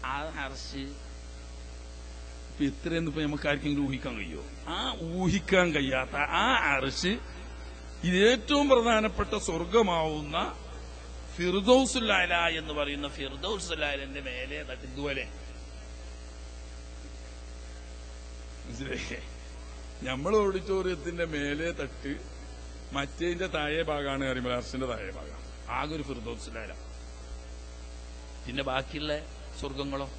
ആ അർശ് ഇപ്പൊ ഇത്രയൊന്നും ഇപ്പൊ നമുക്ക് ആർക്കെങ്കിലും ഊഹിക്കാൻ കഴിയുമോ ആ ഊഹിക്കാൻ കഴിയാത്ത ആ അർശ് ഇത് ഏറ്റവും പ്രധാനപ്പെട്ട സ്വർഗമാവുന്ന ഫിർദൌസുല്ലാല എന്ന് പറയുന്ന ഫിർദൌസുല്ലാലിന്റെ മേലെ തട്ട് ഇതുപോലെ മനസ്സിലായില്ലേ നമ്മൾ ഓഡിറ്റോറിയത്തിന്റെ മേലെ തട്ട് മറ്റേതിന്റെ താഴെ ഭാഗമാണ് പറയുമ്പോൾ അർശിന്റെ താഴെ ഭാഗം ആകെ ഒരു ഫിർദൌസുല്ലാല പിന്നെ ബാക്കിയുള്ള സ്വർഗങ്ങളോ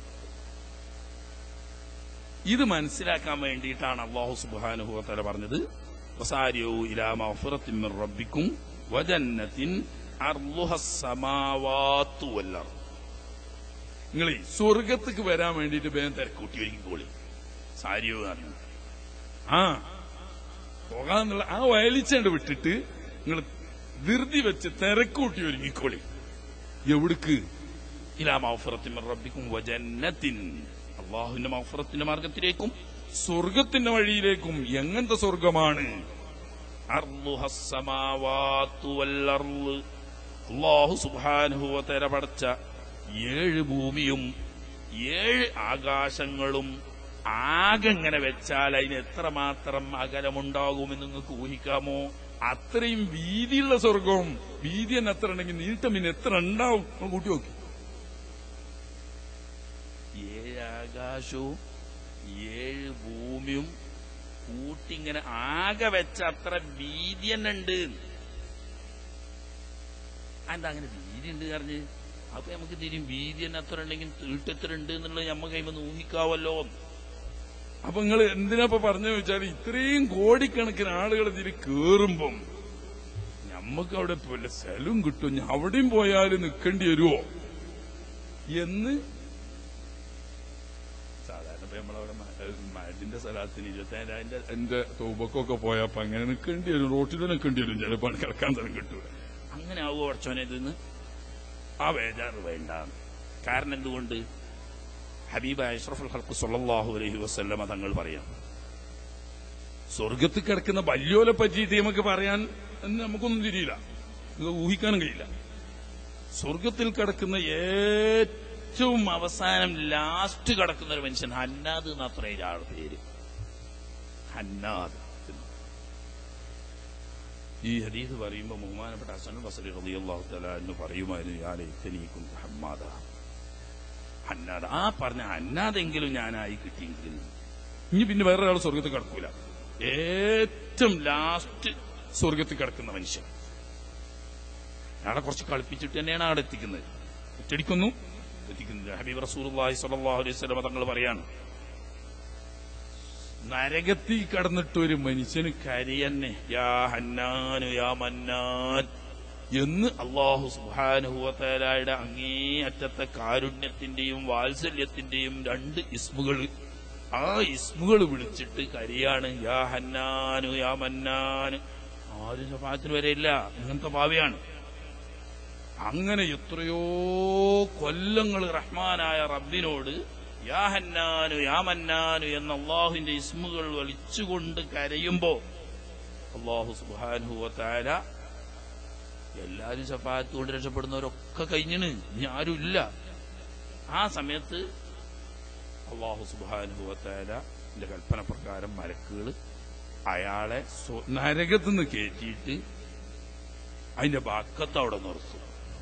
ഇത് മനസ്സിലാക്കാൻ വേണ്ടിയിട്ടാണ് അള്ളാഹു സുബാനുഭവത്തല പറഞ്ഞത് വസാരിയോ ഇലാ മഗ്ഫിറത്തിൻ മിൻ റബ്ബിക്കും വജന്നത്തിൻ അർളുഹ സമാവാത്തു വല്ലർ നിങ്ങൾ സ്വർഗത്തേക്ക് വരാൻ വേണ്ടിയിട്ട് വേഗം തിരക്കൂട്ടി ഒരുങ്ങിക്കോളി സാരിയോ പറഞ്ഞു ആ പോകാന്നുള്ള ആ വയലിച്ചണ്ട് വിട്ടിട്ട് നിങ്ങൾ ധൃതി വെച്ച് തിരക്കൂട്ടി ഒരുങ്ങിക്കോളി എവിടുക്ക് ഇലാ മഗ്ഫിറത്തിൻ മിൻ റബ്ബിക്കും വജന്നത്തിൻ അള്ളാഹുവിന്റെ മൗഫറത്തിന്റെ മാർഗത്തിലേക്കും സ്വർഗത്തിന്റെ വഴിയിലേക്കും എങ്ങനത്തെ സ്വർഗമാണ് അർളുഹസ്സമാവാത്തു വല്ലർള്. അള്ളാഹു സുബാനുഭവത്തര പടച്ച ഏഴ് ഭൂമിയും ഏഴ് ആകാശങ്ങളും ആകെ ഇങ്ങനെ വെച്ചാൽ അതിന് എത്രമാത്രം അകലമുണ്ടാകുമെന്ന് നിങ്ങൾക്ക് ഊഹിക്കാമോ അത്രയും വീതിയുള്ള സ്വർഗവും വീതി തന്നെ എത്ര ഉണ്ടെങ്കിൽ നീട്ടം പിന്നെ എത്ര ഉണ്ടാവും നിങ്ങൾ കൂട്ടി നോക്കി ഏഴ് ആകാശവും ഏഴ് ഭൂമിയും കൂട്ടിങ്ങനെ ആകെ വെച്ച അത്ര വീതി തന്നെ ഉണ്ട് എന്താ അങ്ങനെ വീതി ഉണ്ട് പറഞ്ഞ് അപ്പൊ നമുക്ക് തിരിയും വീതി തന്നെ അത്ര ഉണ്ടെങ്കിൽ തീട്ട് എത്ര ഉണ്ട് എന്നുള്ളത് നമുക്ക് കഴിയുമ്പോൾ ഊഹിക്കാവല്ലോ അപ്പൊ നിങ്ങൾ എന്തിനാ പറഞ്ഞു വെച്ചാൽ ഇത്രയും കോടിക്കണക്കിന് ആളുകൾ ഇതിൽ കേറുമ്പം ഞമ്മക്ക് അവിടെ വല്ല സ്ഥലവും കിട്ടും ഞാൻ അവിടെയും പോയാൽ നിൽക്കേണ്ടി വരുമോ എന്ന് സാധാരണ ഇപ്പൊ നമ്മളവിടെ മഴന്റെ സ്ഥലത്തിന് ഇരുപത്തേഴായിരം എന്റെ തൂബക്കൊക്കെ പോയപ്പോ അങ്ങനെ നിൽക്കേണ്ടി വരും റോട്ടിൽ നിൽക്കേണ്ടി വരും ചിലപ്പോൾ കിടക്കാൻ സ്ഥലം കിട്ടൂല അങ്ങനെ ആവുക കുറച്ചോനെ ഇതിന്ന് ആ ബേജാറ് വേണ്ട കാരണം എന്തുകൊണ്ട് ഹബീബ് അഷ്റഫുൽ ഹൽക്ക് സല്ലല്ലാഹു അലൈഹി വസല്ലമ തങ്ങൾ പറയാം സ്വർഗത്തിൽ കിടക്കുന്ന വല്യോലെ പറ്റിയിട്ട് നമുക്ക് പറയാൻ എന്ന് നമുക്കൊന്നും തിരിയില്ല ഇത് ഊഹിക്കാനും കഴിയില്ല സ്വർഗത്തിൽ കിടക്കുന്ന ഏറ്റവും അവസാനം ലാസ്റ്റ് കിടക്കുന്ന ഒരു മനുഷ്യൻ ഹന്നാദ് എന്ന അത്ര ഇയാളുടെ പേര് ഹന്നാദ് ഈ ഹദീസ് പറയുമ്പോൾ ബഹുമാനപ്പെട്ട ഹസൻ ബസരി റളിയല്ലാഹു തആല എന്ന് പറയുമായിരുന്നു യാ ലൈതനീകും ഹമ്മാദ ഹന്നാദ് ആ പറഞ്ഞ ഹന്നാദെങ്കിലും ഞാനായി കിട്ടിയെങ്കിൽ ഇനി പിന്നെ വേറെ ഒരാൾ സ്വർഗത്തിൽ കിടക്കൂല ഏറ്റവും ലാസ്റ്റ് സ്വർഗത്തിൽ കിടക്കുന്ന മനുഷ്യൻ അയാളെ കുറച്ച് കളിപ്പിച്ചിട്ട് തന്നെയാണ് അവിടെ എത്തിക്കുന്നത് ഒറ്റടിക്കുന്നു എത്തിക്കുന്നത് ഹബീബ് റസൂലുള്ളാഹി സ്വല്ലല്ലാഹു അലൈഹി വസല്ലം തങ്ങൾ പറയാണ് നരകത്തിൽ കടന്നിട്ട് ഒരു മനുഷ്യന് കരയന്നെ യാ ഹന്നാനു യാ മന്നാൻ എന്ന് അള്ളാഹു സുബാനുഹുവത്തലായുടെ അങ്ങേ അറ്റത്തെ കാരുണ്യത്തിന്റെയും വാത്സല്യത്തിന്റെയും രണ്ട് ഇസ്മുകൾ ആ ഇസ്മുകൾ വിളിച്ചിട്ട് കരയാണ് യാ ഹന്നാനു യാ മന്നാന് ആരും സഭാത്തിന് വരെയില്ല ഇങ്ങനത്തെ ഭാവിയാണ് അങ്ങനെ എത്രയോ കൊല്ലങ്ങൾ റഹ്മാനായ റബ്ബിനോട് യാ ഹന്നാനു യാ മന്നാനു എന്ന അള്ളാഹുവിന്റെ ഇസ്മുകൾ വലിച്ചുകൊണ്ട് കരയുമ്പോ അള്ളാഹു സുബാനുഹുവത്താര എല്ലാരും ശഫാത്ത് കൊണ്ട് രക്ഷപ്പെടുന്നവരൊക്കെ കഴിഞ്ഞിന് ഇനി ആരുമില്ല ആ സമയത്ത് അള്ളാഹു സുബാനുഹുവത്താര കൽപ്പന പ്രകാരം മലക്കുകൾ അയാളെ സ്വ- നരകത്തുനിന്ന് കയറ്റിയിട്ട് അതിന്റെ ബാക്കത്ത് അവിടെ നിർത്തും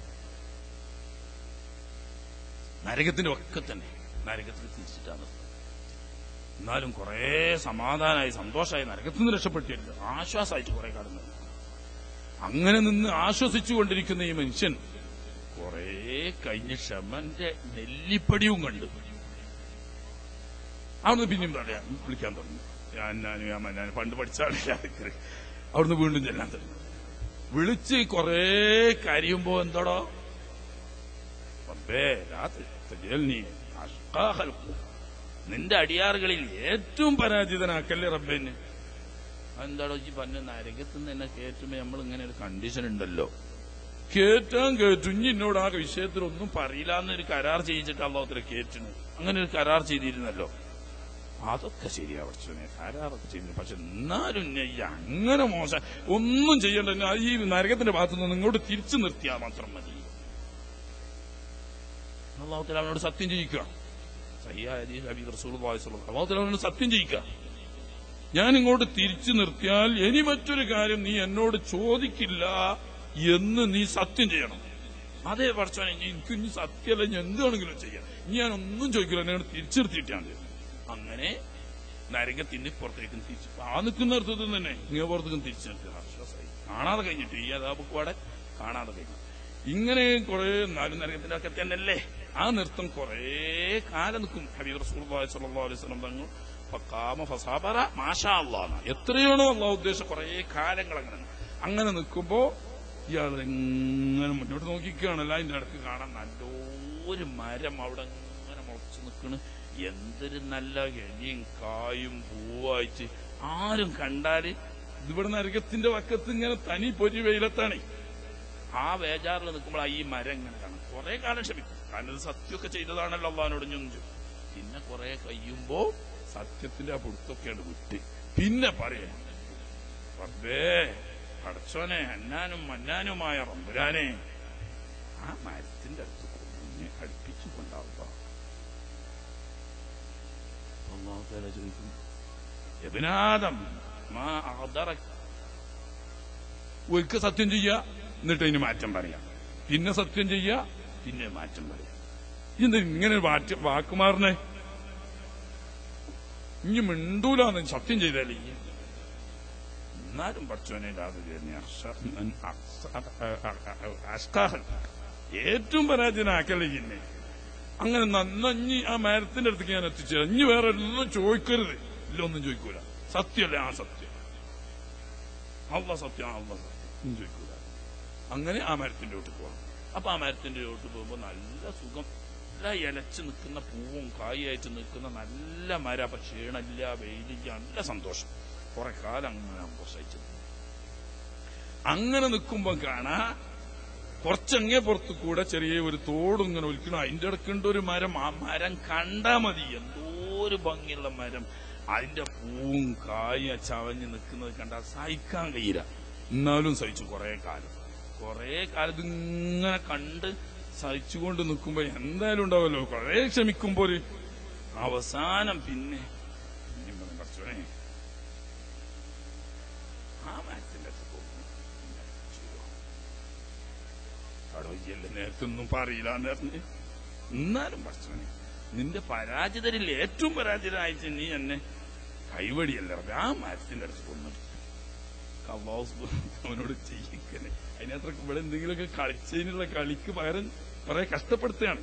നരകത്തിന്റെ ഒക്കെ തന്നെ നരകത്തിൽ തിരിച്ചിട്ടാണ് നിർത്തുന്നത് എന്നാലും കുറെ സമാധാനമായി സന്തോഷമായി നരകത്തിൽ നിന്ന് രക്ഷപ്പെട്ടില്ല ആശ്വാസമായിട്ട് കുറെ കടന്നു അങ്ങനെ നിന്ന് ആശ്വസിച്ചുകൊണ്ടിരിക്കുന്ന ഈ മനുഷ്യൻ കുറെ കഴിഞ്ഞ് ക്ഷമന്റെ നെല്ലിപ്പടിയും കണ്ടു അവിടുന്ന് പിന്നെയും പറയാ വിളിക്കാൻ തുടങ്ങി ഞാൻ ഞാനും ഞാൻ ഞാൻ പണ്ട് പഠിച്ചാളില്ല അവിടുന്ന് വീണ്ടും ചെല്ലാൻ തുടങ്ങി വിളിച്ച് കുറെ കരയുമ്പോ എന്താടോ റബ്ബേ, ലാ തജൽനി അഷ്ഖാ ഖൽഖ്. നിന്റെ അടിയാറുകളിൽ ഏറ്റവും പരാജിതനാക്കല്ലേ റബ്ബേന് എന്താടോ ഈ പറഞ്ഞ നരകത്തുനിന്ന് എന്നെ കയറ്റുമ്പോ നമ്മൾ ഇങ്ങനെ ഒരു കണ്ടീഷൻ ഉണ്ടല്ലോ കേറ്റാൻ കേട്ടു ഇനി എന്നോട് ആ വിഷയത്തിൽ ഒന്നും പറയില്ല എന്നൊരു കരാർ ചെയ്യിച്ചിട്ട് അള്ളാഹത്തിലെ കേറ്റുന്നു അങ്ങനെ ഒരു കരാർ ചെയ്തിരുന്നല്ലോ അതൊക്കെ ശരിയാ പഠിച്ചോനെ കരാറൊക്കെ ചെയ്യുന്നു പക്ഷെ എന്നാലും ഇന്നെ ഈ അങ്ങനെ മോശം ഒന്നും ചെയ്യണ്ട എന്നെ ഈ നരകത്തിന്റെ ഭാഗത്തു നിന്ന് ഇങ്ങോട്ട് തിരിച്ചു നിർത്തിയാൽ മാത്രം മതി അള്ളാഹുത്തല അവനോട് സത്യം ചെയ്യിക്കുക സഹിയായ ഹദീസ് ഹബീബ് റസൂലുള്ളാഹി സ്വല്ലല്ലാഹു അലൈഹി വസല്ലം സത്യം ചെയ്യിക്കുക ഞാൻ ഇങ്ങോട്ട് തിരിച്ചു നിർത്തിയാൽ ഇനി മറ്റൊരു കാര്യം നീ എന്നോട് ചോദിക്കില്ല എന്ന് നീ സത്യം ചെയ്യണം അതേ പഠിച്ചോനെ എനിക്ക് ഇനി സത്യമല്ല ഞാൻ എന്താണെങ്കിലും ചെയ്യാം ഇനി ഞാൻ ഒന്നും ചോദിക്കില്ല എന്നോട് തിരിച്ചു നിർത്തിയിട്ടാണ് അങ്ങനെ നരകത്തിന് പുറത്തേക്കും തിരിച്ചു ആ നിൽക്കുന്ന അർത്ഥത്തിൽ തന്നെ ഇങ്ങനെ പുറത്തേക്കും തിരിച്ചു നിർത്തുക ആശ്വാസമായി കാണാതെ കഴിഞ്ഞിട്ട് ഈ അതാപക്കുവാടെ കാണാതെ കഴിഞ്ഞു ഇങ്ങനെ കുറെ നാലും നരകത്തിന്റെ ഒക്കെ തന്നെയല്ലേ ആ നൃത്തം കുറെ കാലം നിൽക്കും ഹബീബ് റസൂൽ സല്ലല്ലാഹു അലൈഹി വസല്ലം തങ്ങൾ ഫഖാമ ഫസാബറ മാഷാ അല്ലാഹ് എത്രയാണോ അള്ളാഹ് ഉദ്ദേശിച്ച കുറെ കാലങ്ങൾ അങ്ങനെ അങ്ങനെ നിൽക്കുമ്പോ ഇയാൾ എങ്ങനെ മുന്നോട്ട് നോക്കിക്കുകയാണല്ലോ അതിന്റെ അടുത്ത് കാണാൻ നല്ലൊരു മരം അവിടെ ഇങ്ങനെ മുളച്ചു നിൽക്കണ് എന്തൊരു നല്ല എലിയും കായും പൂവായിട്ട് ആരും കണ്ടാല് ഇവിടെ നരകത്തിന്റെ വക്കത്ത് ഇങ്ങനെ തനി പൊരി വെയിലത്താണ് ആ വേജാറിൽ നിൽക്കുമ്പോൾ ഈ മരം ഇങ്ങനെ കാണും കുറെ കാലം ക്ഷമിക്കും കാരണം ഇത് സത്യമൊക്കെ ചെയ്തതാണല്ലോ അള്ളഹാനോട് ഞൊഞ്ചു പിന്നെ കുറെ കഴിയുമ്പോ സത്യത്തിന്റെ ആ പൊടുത്തൊക്കെയാണ് വിട്ട് പിന്നെ പറയാ റബ്ബേ പടച്ചോനെ അന്നാനും മന്നാനുമായ റമ്പുരാനെ ആ മരത്തിന്റെ അടുത്ത് കൊണ്ടുവന്ന് അടുപ്പിച്ചു കൊണ്ടാവുക അള്ളാഹുത്താല ചോദിക്കും എബിനാദം മാ അഹദറക് ഒരിക്കൽ സത്യം ചെയ്യുക എന്നിട്ട് അതിന് മാറ്റം പറയാം പിന്നെ സത്യം ചെയ്യുക പിന്നെ മാറ്റം പറയാം എന്താ ഇങ്ങനെ മാറ്റം വാക്ക് മാറണേ ഇനി മിണ്ടൂലെന്ന് സത്യം ചെയ്താലേ എന്നാലും പഠിച്ചോനെ അഷ്കാഹൻ ഏറ്റവും പരാജയനാക്കല്ലേ ഇന്നെ അങ്ങനെ നന്നഞ്ഞി ആ മരത്തിന്റെ അടുത്തേക്ക് ഞാൻ എത്തിച്ചേരാം ഇനി വേറെ ഒന്നും ചോദിക്കരുത് ഇല്ല ഒന്നും ചോദിക്കൂല സത്യമല്ലേ ആ സത്യം അള്ള സത്യം അള്ള സത്യം ഒന്നും ചോദിക്കൂല അങ്ങനെ ആ മരത്തിന്റെ ചോട്ട് പോവാം അപ്പൊ ആ മരത്തിന്റെ ചോട്ട് പോകുമ്പോ നല്ല സുഖം നല്ല ഇലച്ച് നിൽക്കുന്ന പൂവും കായായിട്ട് നിൽക്കുന്ന നല്ല മര അപ്പൊ ക്ഷീണമില്ല വെയിലില്ല നല്ല സന്തോഷം കുറെ കാലം അങ്ങനെ സന്തോഷിച്ചു അങ്ങനെ നിൽക്കുമ്പോ കാണാ കുറച്ചങ്ങേ പുറത്തു കൂടെ ചെറിയ ഒരു തോടും ഇങ്ങനെ ഒലിക്കണം അതിന്റെ ഇടക്കുണ്ട് ഒരു മരം ആ മരം കണ്ടാ മതി എന്തോ ഒരു ഭംഗിയുള്ള മരം അതിന്റെ പൂവും കായും ചവഞ്ഞ് നിൽക്കുന്നത് കണ്ടാൽ സഹിക്കാൻ കഴിയില്ല എന്നാലും സഹിച്ചു കുറെ കാലം കുറെ കാലത്ത് ഇങ്ങനെ കണ്ട് സഹിച്ചുകൊണ്ട് നിൽക്കുമ്പോ എന്തായാലും ഉണ്ടാവല്ലോ കുറെ ക്ഷമിക്കുമ്പോ ഒരു അവസാനം പിന്നെ പിന്നെയും പറഞ്ഞു, "പടച്ചോനെ, ആ മരത്തിന്റെ അടുത്ത് പോകുന്നു അവിടെ വയ്യല്ല നേരത്തൊന്നും പറയില്ല എന്ന് പറഞ്ഞ് എന്നാലും പഠിച്ചോനെ നിന്റെ പരാജിതരിൽ ഏറ്റവും പരാജിതനായിട്ട് നീ എന്നെ കൈവടിയല്ല പറഞ്ഞ് ആ മരത്തിന്റെ അടുത്ത് കൊന്നു അള്ളാഹു അവനോട് ചെയ്യിക്കനെ അതിനത്ര ഇവിടെ എന്തെങ്കിലുമൊക്കെ കളിച്ചതിനുള്ള കളിക്ക് പകരം കുറെ കഷ്ടപ്പെടുത്തുകയാണ്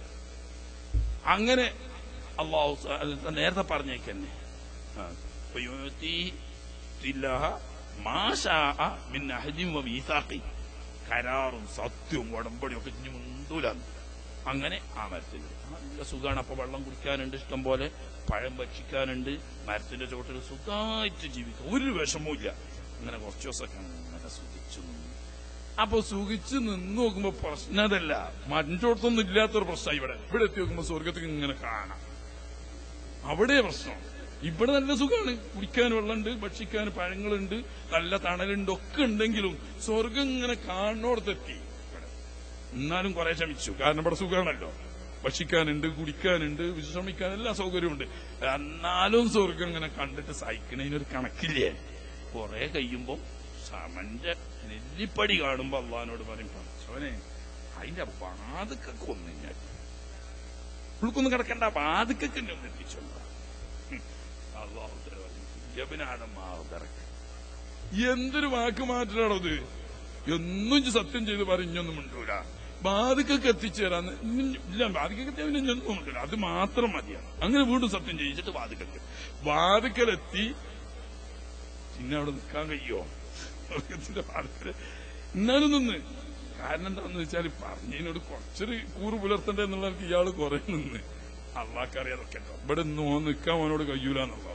അങ്ങനെ അള്ളാഹു സ- അത് നേരത്തെ പറഞ്ഞേക്കന്നെ ആ. ഫയുഅതി തില്ലാഹ മാ ശാഅ മിൻ അഹദിൻ വ മീസാഖി. കരാറും സത്യവും ഉടമ്പടിയും ഒക്കെ ഇനി മുണ്ടൂലാന്ന് അങ്ങനെ ആ മരത്തിൽ നല്ല സുഖമാണ് അപ്പൊ വെള്ളം കുടിക്കാനുണ്ട് ഇഷ്ടം പോലെ പഴം ഭക്ഷിക്കാനുണ്ട് മരത്തിന്റെ ചോട്ടിൽ സുഖമായിട്ട് ജീവിക്കാം ഒരു വിഷമവും ഇല്ല അങ്ങനെ കുറച്ച് ദിവസമൊക്കെ അങ്ങനെ സുഖിച്ചു നിന്നു അപ്പൊ സുഖിച്ച് നിന്ന് നോക്കുമ്പോ പ്രശ്നം അതല്ല മറ്റോടത്തൊന്നും ഇല്ലാത്തൊരു പ്രശ്നം ഇവിടെ ഇവിടെ എത്തി നോക്കുമ്പോ സ്വർഗത്തിൽ ഇങ്ങനെ കാണാം അവിടെ പ്രശ്നം ഇവിടെ നല്ല സുഖമാണ് കുടിക്കാൻ വെള്ളമുണ്ട് ഭക്ഷിക്കാൻ പഴങ്ങളുണ്ട് നല്ല തണലുണ്ട് ഒക്കെ ഉണ്ടെങ്കിലും സ്വർഗം ഇങ്ങനെ കാണോടത്തെത്തി ഇവിടെ. എന്നാലും കുറെ ക്ഷമിച്ചു കാരണം ഇവിടെ സുഖമാണല്ലോ ഭക്ഷിക്കാനുണ്ട് കുടിക്കാനുണ്ട് വിശ്രമിക്കാൻ എല്ലാ സൗകര്യമുണ്ട് എന്നാലും സ്വർഗം ഇങ്ങനെ കണ്ടിട്ട് സഹിക്കണതിനൊരു കണക്കില്ലേ കുറെ കഴിയുമ്പോ സമന്റെ നെല്ലിപ്പടി കാണുമ്പോ അള്ളഹാനോട് പറയും പഠിച്ചവനെ അതിന്റെ വാതുക്കൊക്കെ ഒന്നും ഞാൻ ഉൾക്കൊന്നും കിടക്കണ്ട വാതുക്കൊക്കെ എന്നെ ഒന്ന് എത്തിച്ചോണ്ട അള്ളാഹു ജബിനാദം മാർദറക്ക് എന്തൊരു വാക്ക് മാറ്റലാണത് എന്നും ഇജ്ജ് സത്യം ചെയ്ത് പറഞ്ഞൊന്നും മിണ്ടൂല ബാധിക്കൊക്കെ എത്തിച്ചേരാന്ന് ഇനി- ഇല്ല ബാധിക്കൊക്കെ എത്തിയാൽ പിന്നെ ഒന്നും മിണ്ടൂല അത് മാത്രം മതിയാണ് അങ്ങനെ വീണ്ടും സത്യം ചെയ്യിച്ചിട്ട് ബാധിക്കൊക്കെ ബാധിക്കലെത്തി പിന്നെ അവിടെ നിൽക്കാൻ കഴിയോ സ്വർഗത്തിന്റെ വാതിക്കല് എന്നാലും നിന്ന് കാരണം എന്താണെന്ന് വെച്ചാൽ പറഞ്ഞതിനോട് കുറച്ചൊരു കൂറ് പുലർത്തണ്ടേ എന്നുള്ള ഇയാള് കുറെ നിന്ന് അള്ളാക്കറിയാതൊക്കെ ഇവിടെ നിന്ന് ഓൻ നിൽക്കാൻ അവനോട് കഴിയൂല എന്നുള്ളത്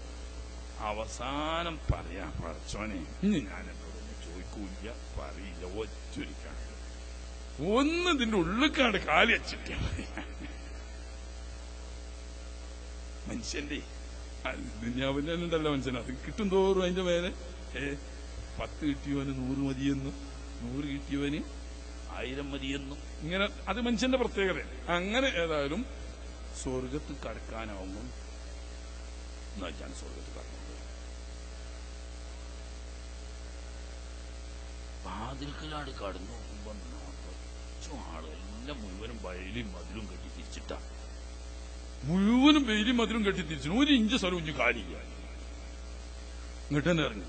അവസാനം പറയാ പറച്ചോനെ ഇനി ഞാൻ എന്നോടൊന്നും ചോദിക്കൂല പറയില്ല ഒറ്റൊരു കാര്യം ഒന്ന് ഇതിന്റെ ഉള്ളിക്കാണ്ട് കാലി വച്ചിട്ട് മനുഷ്യന്റെ ദുന്യാവിന്റെ ഉണ്ടല്ലോ മനുഷ്യൻ അത് കിട്ടും തോറും അതിന്റെ മേലെ ഏ പത്ത് കിട്ടിയവന് നൂറ് മതിയെന്നും നൂറ് കിട്ടിയവന് ആയിരം മതിയെന്നും ഇങ്ങനെ അത് മനുഷ്യന്റെ പ്രത്യേകത അങ്ങനെ ഏതായാലും സ്വർഗത്ത് കടക്കാനാവുമ്പം എന്നാ ഞാൻ സ്വർഗത്ത് കടന്നത് വാതിൽക്കലാട് കടന്നു നോക്കുമ്പോ നിറച്ചു ആള് എല്ലാം മുഴുവനും വയലും മതിലും കെട്ടി തിരിച്ചിട്ടാ മുഴുവനും വെയിലും മതിലും കെട്ടി തിരിച്ചു ഒരു ഇഞ്ച് സ്ഥലം ഇഞ്ച് കാലില്ല ഇങ്ങോട്ട് തന്നെ ഇറങ്ങി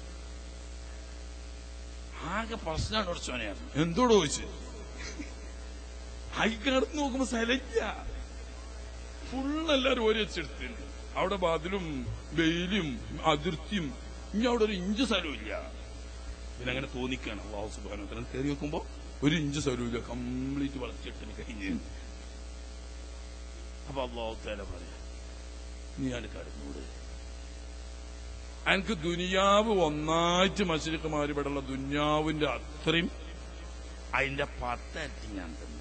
ആകെ പ്രശ്നമാണ് ഉടച്ചോനെയായിരുന്നു എന്തോടോ ചോദിച്ചു ഹൈ കടന്നു നോക്കുമ്പോ സ്ഥലമില്ല ഫുള്ളെല്ലാരും ഓരി വെച്ചെടുത്തിന് അവിടെ ബാതിലും വെയിലും അതിർത്തിയും ഇനി അവിടെ ഒരു ഇഞ്ച് സ്ഥലമില്ല പിന്നെ അങ്ങനെ തോന്നിക്കാണ് അള്ളാഹു സുബാനോത്തരം കയറി വെക്കുമ്പോ ഒരു ഇഞ്ച് സ്ഥലമില്ല കംപ്ലീറ്റ് വളർത്തിയിട്ടിന് കഴിഞ്ഞ് അപ്പൊ അള്ളാഹു തേല പറയാ നീ ആണ് കടന്നൂട് എനിക്ക് ദുനിയാവ് ഒന്നായിട്ട് മനുഷ്യർക്കുമാര് ഇവിടെയുള്ള ദുനിയാവിന്റെ അത്രയും അതിന്റെ പത്തരട്ടി ഞാൻ തന്നു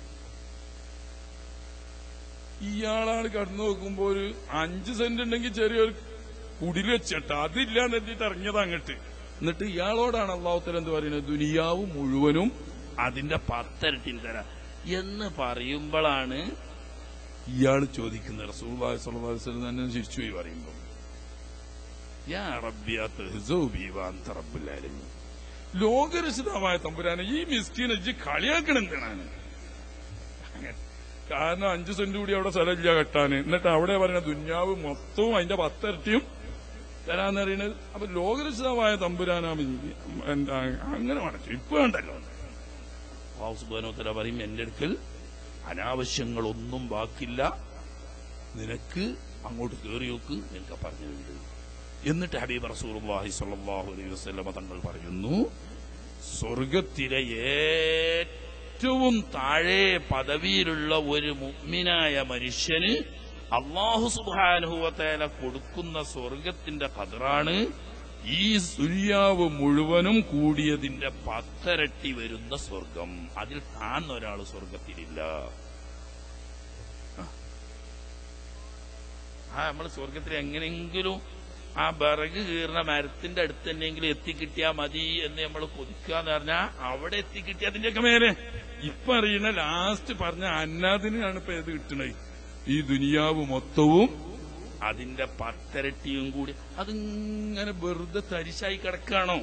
ഇയാളാണ് കടന്നു നോക്കുമ്പോ ഒരു അഞ്ച് സെന്റ് ഉണ്ടെങ്കിൽ ചെറിയൊരു കുടില് വെച്ചിട്ട് അതില്ലാന്ന് എത്തിയിട്ട് ഇറങ്ങിയത് അങ്ങട്ട് എന്നിട്ട് ഇയാളോടാണ് അള്ളാഹുത്തല എന്ത് പറയുന്നത് ദുനിയാവ് മുഴുവനും അതിന്റെ പത്തരട്ടി തരാ എന്ന് പറയുമ്പോഴാണ് ഇയാൾ ചോദിക്കുന്നത് റസൂൽ സ്വലം തന്നെ ചിരിച്ചുപോയി പറയുമ്പോൾ യാ റബ്ബിയാ തഹ്സൗ ബി വഅൻത റബ്ബുൽ ആലമീൻ ലോകരക്ഷിതാവായ തമ്പുരാനെ ഈ മിസ്കീനെ ഇജ്ജ് കളിയാക്കണെന്താണ് കാരണം അഞ്ചു സെന്റ് കൂടി അവിടെ സ്ഥലമില്ല കെട്ടാന് എന്നിട്ട് അവിടെ പറയുന്ന ദുഞ്ഞാവ് മൊത്തവും അതിന്റെ പത്തരട്ടിയും തരാന്ന് പറയുന്നത് അപ്പൊ ലോകരക്ഷിതാവായ തമ്പുരാനാ മി- എന്താ അങ്ങനെ മടച്ചു ഇപ്പൊ വേണ്ടല്ലോ സുബാനോത്തര പറയും എന്റെ അടുക്കൽ അനാവശ്യങ്ങളൊന്നും ബാക്കില്ല നിനക്ക് അങ്ങോട്ട് കയറി നോക്ക് നിനക്ക് പറഞ്ഞിട്ടുണ്ട് എന്നിട്ട് ഹബീബ് റസൂലുള്ളാഹി സ്വല്ലല്ലാഹു അലൈഹി വസല്ലമ തങ്ങൾ പറയുന്നു സ്വർഗത്തിലെ ഏറ്റവും താഴെ പദവിയിലുള്ള ഒരു മുഗ്മിനായ മനുഷ്യന് അള്ളാഹു സുബാനുഭവത്തേല കൊടുക്കുന്ന സ്വർഗത്തിന്റെ കതിറാണ് ഈ സുര്യാവ് മുഴുവനും കൂടിയതിന്റെ പത്തരട്ടി വരുന്ന സ്വർഗം അതിൽ താഴ്ന്ന ഒരാൾ സ്വർഗത്തിലില്ല ആ നമ്മൾ സ്വർഗത്തിൽ എങ്ങനെയെങ്കിലും ആ വിറക് കീറുന്ന മരത്തിന്റെ അടുത്ത് തന്നെയെങ്കിലും എത്തിക്കിട്ടിയാ മതി എന്ന് നമ്മൾ കൊതിക്കാന്ന് പറഞ്ഞാൽ അവിടെ എത്തിക്കിട്ടിയ അതിന്റെയൊക്കെ മേലെ ഇപ്പൊ അറിയണ ലാസ്റ്റ് പറഞ്ഞ അന്നാദിനാണ് ഇപ്പൊ ഏത് കിട്ടണത് ഈ ദുനിയാവ് മൊത്തവും അതിന്റെ പത്തരട്ടിയും കൂടി അതിങ്ങനെ വെറുതെ തരിശായി കിടക്കാണോ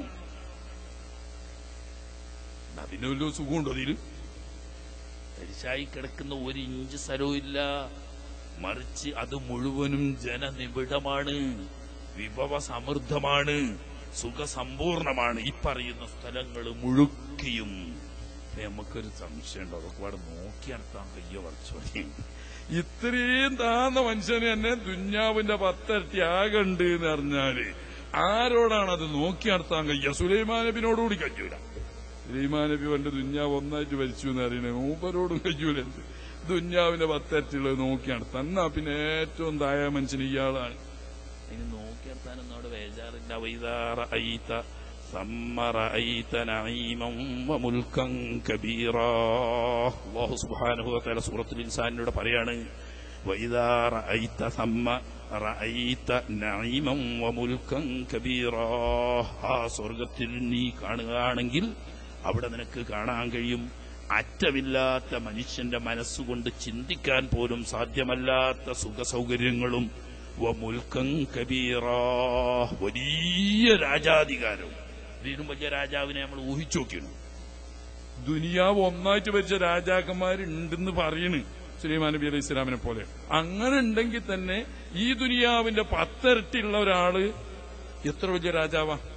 അതിന് വല്ല സുഖമുണ്ടോ അതില് തരിശായി കിടക്കുന്ന ഒരു ഇഞ്ച് സ്ഥലവും ഇല്ല മറിച്ച് അത് മുഴുവനും ജനനിബിഡമാണ് വിഭവ സമൃദ്ധമാണ് സുഖസമ്പൂർണമാണ് ഈ പറയുന്ന സ്ഥലങ്ങൾ മുഴുക്കിയും ഇപ്പൊ നമുക്കൊരു സംശയമുണ്ടോ അതൊക്കെ അവിടെ നോക്കി നടത്താൻ കയ്യോ വർച്ചോനെ ഇത്രയും താന്ന മനുഷ്യന് തന്നെ ദുഞ്ഞാവിന്റെ പത്തരട്ടി ആകണ്ട് എന്ന് പറഞ്ഞാല് ആരോടാണ് അത് നോക്കി നടത്താൻ കഴിയുക സുലൈമാൻ നബിനോടുകൂടി കഴിയൂല സുലൈമാൻ നബി പണ്ട് ദുഞ്ഞാവ് ഒന്നായിട്ട് ഭരിച്ചു എന്ന് അറിയണേ മൂപ്പരോടും കഴിയൂല എന്ത് ദുഞ്ഞാവിന്റെ പത്തരട്ടിയുള്ളത് നോക്കി നടത്താൻ എന്നാ പിന്നെ ഏറ്റവും തായ മനുഷ്യൻ ഇയാളാണ് അതിന് നോക്കി നടത്താനൊന്നും അവിടെ വേജാറില്ല വൈതാറ ഐത്ത സമ്മറ ഐത്ത നഈമം വമുൽക്കൻ കബീറാ അല്ലാഹു സുബ്ഹാനഹു വതആല സൂറത്തുൽ ഇൻസാനിലൂടെ പറയാണ് വൈതാറ ഐത്ത സമ്മ റഅയ്ത നഈമം വമുൽക്കൻ കബീറാ ആ സ്വർഗത്തിൽ നീ കാണുകയാണെങ്കിൽ അവിടെ നിനക്ക് കാണാൻ കഴിയും അറ്റമില്ലാത്ത മനുഷ്യന്റെ മനസ്സുകൊണ്ട് ചിന്തിക്കാൻ പോലും സാധ്യമല്ലാത്ത സുഖസൗകര്യങ്ങളും വമുൽക്കം കബീറാ വലിയ രാജാധികാരവും ഇതിനും വലിയ രാജാവിനെ നമ്മൾ ഊഹിച്ചു നോക്കിയിരുന്നു ദുനിയാവ് ഒന്നായിട്ട് ഭരിച്ച രാജാക്കന്മാരുണ്ടെന്ന് പറയണ് സുലൈമാൻ നബി അലൈഹി ഇസ്ലാമിനെ പോലെ അങ്ങനെ ഉണ്ടെങ്കിൽ തന്നെ ഈ ദുനിയാവിന്റെ പത്തരട്ടിയുള്ള ഒരാള് എത്ര വലിയ രാജാവാ